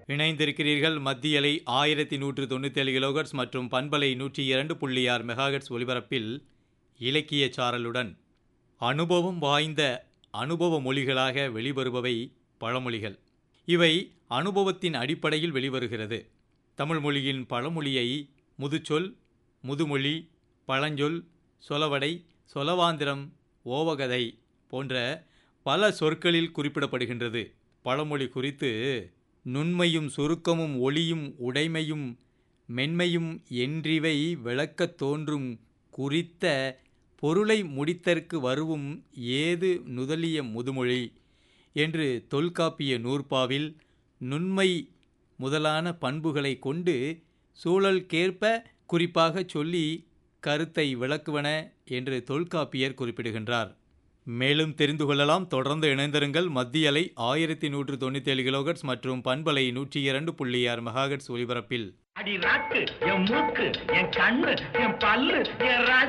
இணைந்திருக்கிறீர்கள் மத்தியலை ஆயிரத்தி நூற்று தொண்ணூத்தேழு கிலோகர்ட்ஸ் மற்றும் பண்பலை நூற்றி இரண்டு புள்ளி ஆறு மெகாஹெட்ஸ் ஒலிபரப்பில் இலக்கிய சாரலுடன் அனுபவம் வாய்ந்த அனுபவ மொழிகளாக வெளிவருபவை பழமொழிகள் இவை அனுபவத்தின் அடிப்படையில் வெளிவருகிறது தமிழ் மொழியின் பழமொழியை முதுச்சொல் முதுமொழி பழஞ்சொல் சொலவடை சொலவாந்திரம் ஓவகதை போன்ற பல சொற்களில் குறிப்பிடப்படுகின்றது பழமொழி குறித்து நுண்மையும் சுருக்கமும் ஒளியும் உடைமையும் மென்மையும் என்றிவை விளக்கத் தோன்றும் குறித்த பொருளை முடித்தற்கு வருவும் ஏது நுதலிய முதுமொழி என்று தொல்காப்பிய நூற்பாவில் நுண்மை முதலான பண்புகளை கொண்டு சூழல்கேற்ப குறிப்பாக சொல்லி கருத்தை விளக்குவன என்று தொல்காப்பியர் குறிப்பிடுகின்றார் மேலும் தெரிந்து கொள்ளலாம் தொடர்ந்து இணைந்திருங்கள் மத்திய அலை ஆயிரத்தி நூற்று தொண்ணூற்றி ஏழு கிலோகட்ஸ் மற்றும் பண்பலை நூற்றி இரண்டு புள்ளி ஆறு மெகாகட்ஸ் ஒலிபரப்பில் அடி ராக்கு என் மூக்கு என் கண்ணு என் பல்லு என்